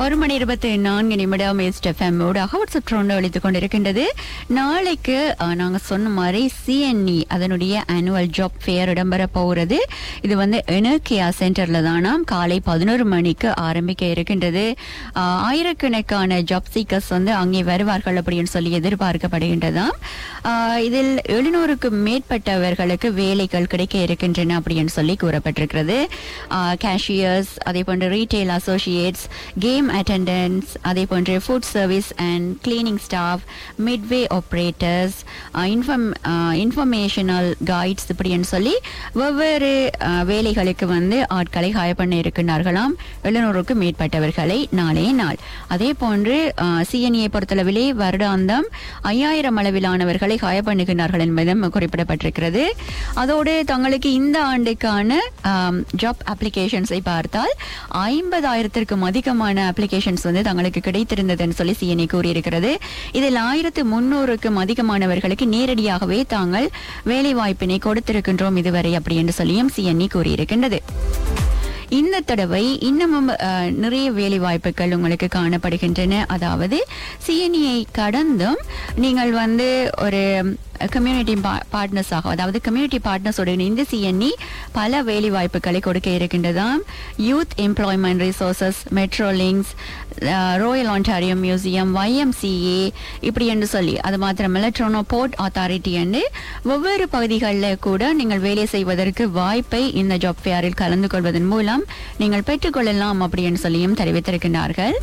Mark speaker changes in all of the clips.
Speaker 1: ஒரு மணி இருபத்தி நான்கு நிமிடம் எஸ்டெஃப்எம் ஊடாக வாட்ஸ்அப் ட்ரோண்டு அளித்துக் கொண்டிருக்கின்றது நாளைக்கு அஹ், நாங்க சொன்ன மாதிரி சிஎன்இ அதனுடைய ஆனுவல் ஜாப் ஃபேர் இடம்பெற போகிறது இது வந்து எனக்கியா சென்டர்ல தானாம் காலை பதினோரு மணிக்கு ஆரம்பிக்க இருக்கின்றது அஹ், ஆயிரக்கணக்கான ஜாப் சீக்கர்ஸ் வந்து அங்கே வருவார்கள் அப்படின்னு சொல்லி எதிர்பார்க்கப்படுகின்றதாம் அஹ், இதில் எழுநூறுக்கும் மேற்பட்டவர்களுக்கு வேலைகள் கிடைக்க இருக்கின்றன அப்படின்னு சொல்லி கூறப்பட்டிருக்கிறது கேஷியர்ஸ் அதே போன்று ரீட்டைல் அசோசியேட்ஸ் கேம் அட்டெண்டன்ஸ் அதே போன்று food service and cleaning staff midway operators inform informational guides இப்படின்னு சொல்லி வெவ்வேறு அஹ், வேலைகளுக்கு வந்து ஆட்களை ஹயர் பண்ண இருக்கின்றார்களாம் எழுநூறுக்கும் மேற்பட்டவர்களை நாளே நாள் அதே போன்று சிஎன்ஏ பொறுத்தளவிலே வருடாந்தம் ஐயாயிரம் அளவிலானவர்களை ஹயர் பண்ணுகின்றார்கள் என்பதும் குறிப்பிடப்பட்டிருக்கிறது அதோடு தங்களுக்கு இந்த ஆண்டுக்கான ஜாப் அப்ளிகேஷன்ஸை பார்த்தால் ஐம்பதாயிரத்திற்கும் அதிகமான அப்ளிகேஷன்ஸ் வந்து தங்களுக்கு கிடைத்திருந்ததுன்னு சொல்லி சிஎன்ஏ கூறியிருக்கிறது இதில் ஆயிரத்து முன்னூறுக்கும் அதிகமானவர்களுக்கு நேரடியாகவே தாங்கள் வேலை வாய்ப்பினை கொடுத்திருக்கின்றோம் இதுவரை அப்படி என்று சொல்லியும் சிஎன்இ கூறியிருக்கின்றது இந்த தடவை இன்னமும் அஹ், நிறைய வேலை வாய்ப்புகள் உங்களுக்கு காணப்படுகின்றன அதாவது சிஎன்இயை கடந்தும் நீங்கள் வந்து ஒரு கம்யூனிட்டி பார்ட்னர்ஸாக அதாவது கம்யூனிட்டி பார்ட்னர்ஸோட இணைந்து சிஎன்இ பல வேலை வாய்ப்புகளை கொடுக்க இருக்கின்றதாம் youth employment resources metro links royal Ontario museum YMCA இப்படி என்று சொல்லி அது மாத்திரமல்ல ட்ரோனோ போர்ட் அத்தாரிட்டி என்று ஒவ்வொரு பகுதிகளில் கூட நீங்கள் வேலை செய்வதற்கு வாய்ப்பை இந்த ஜாப் ஃபேரில் கலந்து கொள்வதன் மூலம் நீங்கள் பெற்றுக்கொள்ளலாம் அப்படி என்று சொல்லியும் தெரிவித்திருக்கின்றார்கள்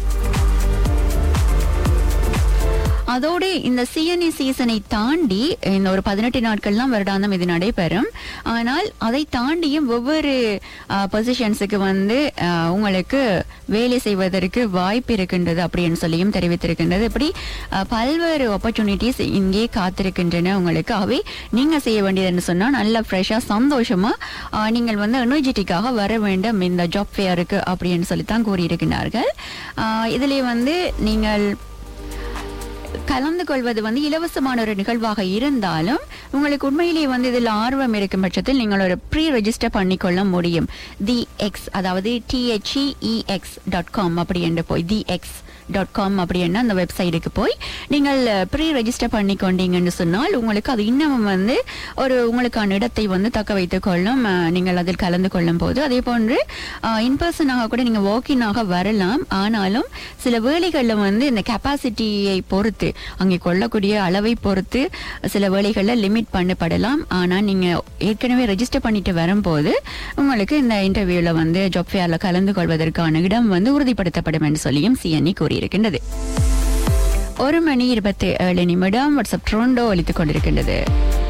Speaker 1: அதோடு இந்த சிஎன்இ சீசனை தாண்டி இந்த ஒரு பதினெட்டு நாட்கள்லாம் வருடாந்தம் இது நடைபெறும் ஆனால் அதை தாண்டியும் ஒவ்வொரு பொசிஷன்ஸுக்கு வந்து அஹ், உங்களுக்கு வேலை செய்வதற்கு வாய்ப்பு இருக்கின்றது அப்படின்னு சொல்லியும் தெரிவித்திருக்கின்றது இப்படி அஹ், பல்வேறு ஆப்பர்ச்சுனிட்டிஸ் இங்கே காத்திருக்கின்றன உங்களுக்கு ஆகவே நீங்க செய்ய வேண்டியதுன்னு சொன்னா நல்ல ஃப்ரெஷ்ஷா சந்தோஷமா அஹ், நீங்கள் வந்து எனர்ஜெட்டிக்காக வர வேண்டும் இந்த ஜாப் ஃபேருக்கு அப்படின்னு சொல்லி தான் கூறியிருக்கிறார்கள் அஹ், இதிலே வந்து நீங்கள் கலந்து கொள்வது வந்து இலவசமான ஒரு நிகழ்வாக இருந்தாலும் உங்களுக்கு உண்மையிலேயே வந்து இதில் ஆர்வம் இருக்கும் பட்சத்தில் நீங்கள் ஒரு ப்ரீ ரெஜிஸ்டர் பண்ணிக்கொள்ள முடியும் தி எக்ஸ் அதாவது டிஹெச்இஎக்ஸ் டாட் காம் அப்படி என்று போய் தி எக்ஸ் டாட் காம் அப்படின்னா அந்த வெப்சைட்டுக்கு போய் நீங்கள் ப்ரீ ரெஜிஸ்டர் பண்ணி கொண்டீங்கன்னு சொன்னால் உங்களுக்கு அது இன்னமும் வந்து ஒரு உங்களுக்கான இடத்தை வந்து தக்க வைத்துக் கொள்ளும் அஹ், நீங்கள் அதில் கலந்து கொள்ளும் போது அதே போன்று இன்பர்சனாக கூட நீங்கள் வாக்கினாக வரலாம் ஆனாலும் சில வேலைகளில் வந்து இந்த கெப்பாசிட்டியை பொறுத்து அங்கே கொள்ளக்கூடிய அளவை பொறுத்து சில வேலைகளில் லிமிட் பண்ணப்படலாம் ஆனால் நீங்கள் ஏற்கனவே ரெஜிஸ்டர் பண்ணிட்டு வரும்போது உங்களுக்கு இந்த இன்டர்வியூவில் வந்து ஜாப் ஃபேரில் கலந்து கொள்வதற்கான இடம் வந்து உறுதிப்படுத்தப்படும் என்று சொல்லியும் சிஎன்இ கூறியிருக்கின்றது ஒரு மணி இருபத்தி ஏழு நிமிடம் வாட்ஸ்அப் ட்ரோண்டோ ஒலித்துக் கொண்டிருக்கின்றது